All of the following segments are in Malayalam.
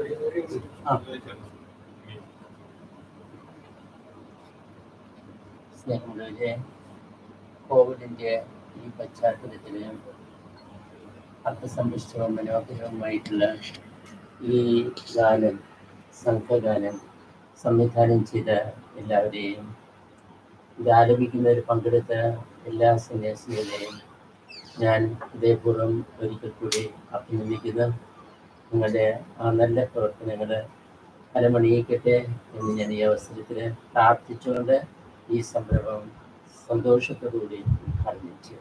സ്നേഹമുള്ളവരെ കോവിഡിൻ്റെ ഈ പശ്ചാത്തലത്തിൽ അർത്ഥസമ്പുഷ്ടവും മനോഹരവുമായിട്ടുള്ള ഈ ഗാനം സംഘഗാനം സംവിധാനം ചെയ്ത എല്ലാവരെയും ഇത് ആലപിക്കുന്നവർ പങ്കെടുത്ത എല്ലാ സന്യാസികളെയും ഞാൻ ഹൃദയപൂർവ്വം ഒരിക്കൽ കൂടി അഭിനന്ദിക്കുന്നു നിങ്ങളുടെ ആ നല്ല പ്രവർത്തനങ്ങൾ ഫലമണിയിക്കട്ടെ എന്ന് ഞാൻ ഈ അവസരത്തിൽ പ്രാർത്ഥിച്ചുകൊണ്ട് ഈ സംരംഭം സന്തോഷത്തോടുകൂടി ഉദ്ഘാടനം ചെയ്തു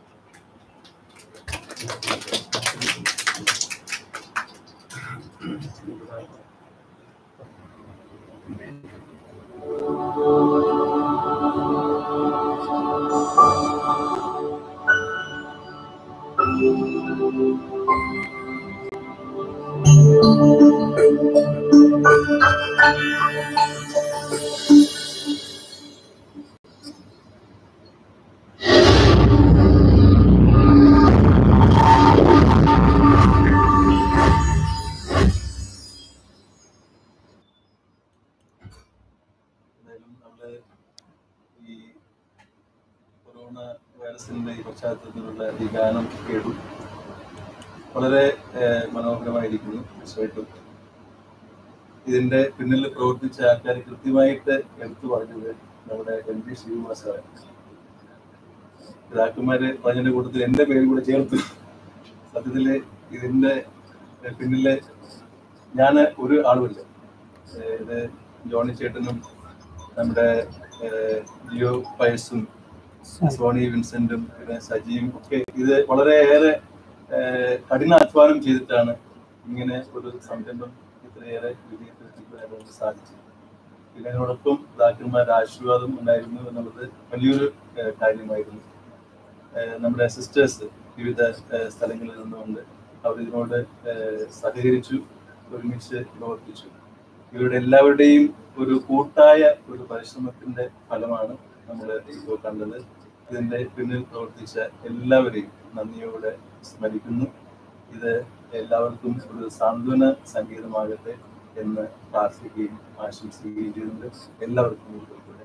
എന്തായാലും നമ്മള് ഈ കൊറോണ വൈറസിന്റെ ഈ പശ്ചാത്തലത്തിലുള്ള ഈ ഗാനം കേട്ടു വളരെ ഏഹ്, മനോഹരമായിരിക്കുന്നു തീർച്ചയായിട്ടും ഇതിന്റെ പിന്നിൽ പ്രവർത്തിച്ച ആൾക്കാർ കൃത്യമായിട്ട് എടുത്തു പറഞ്ഞത് നമ്മുടെ എം പി ശിവകുമാർ സാറാണ് പിതാക്കന്മാര് പറഞ്ഞതിന്റെ കൂട്ടത്തിൽ എന്റെ പേര് കൂടെ ചേർത്ത് സത്യത്തില് ഇതിന്റെ പിന്നില് ഞാൻ ഒരു ആളുമില്ല ഏഹ്, ഇത് ജോണി ചേട്ടനും നമ്മുടെ ഏഹ്, ജിയോ പയസും സോണി വിൻസെന്റും പിന്നെ സജിയും ഒക്കെ ഇത് വളരെയേറെ ഏഹ്, കഠിനാധ്വാനം ചെയ്തിട്ടാണ് ഇങ്ങനെ ഒരു സംരംഭം ഇത്രയേറെ വിജയത്തിലെത്തിക്കുവാൻ നമുക്ക് സാധിച്ചത് പിന്നെ അതിനോടൊപ്പം ഡാക്ടർമാരുടെ ആശീർവാദം ഉണ്ടായിരുന്നു എന്നുള്ളത് വലിയൊരു ഏഹ്, കാര്യമായിരുന്നു ഏഹ്, നമ്മുടെ സിസ്റ്റേഴ്സ് വിവിധ ഏഹ്, സ്ഥലങ്ങളിൽ നിന്നുകൊണ്ട് അവർ ഇതിനോട് ഏഹ്, സഹകരിച്ചു ഒരുമിച്ച് പ്രവർത്തിച്ചു ഇവരുടെ എല്ലാവരുടെയും ഒരു കൂട്ടായ ഒരു പരിശ്രമത്തിന്റെ ഫലമാണ് നമ്മൾ ഇപ്പോൾ കണ്ടത് ഇതിന്റെ പിന്നിൽ പ്രവർത്തിച്ച എല്ലാവരെയും നന്ദിയോടെ സ്മരിക്കുന്നു ഇത് എല്ലാവർക്കും ഒരു സാന്ത്വന സംഗീതമാകട്ടെ എന്ന് പ്രാർത്ഥിക്കുകയും ആശംസിക്കുകയും ചെയ്യുന്നുണ്ട് എല്ലാവർക്കും ഒരിക്കൽ കൂടി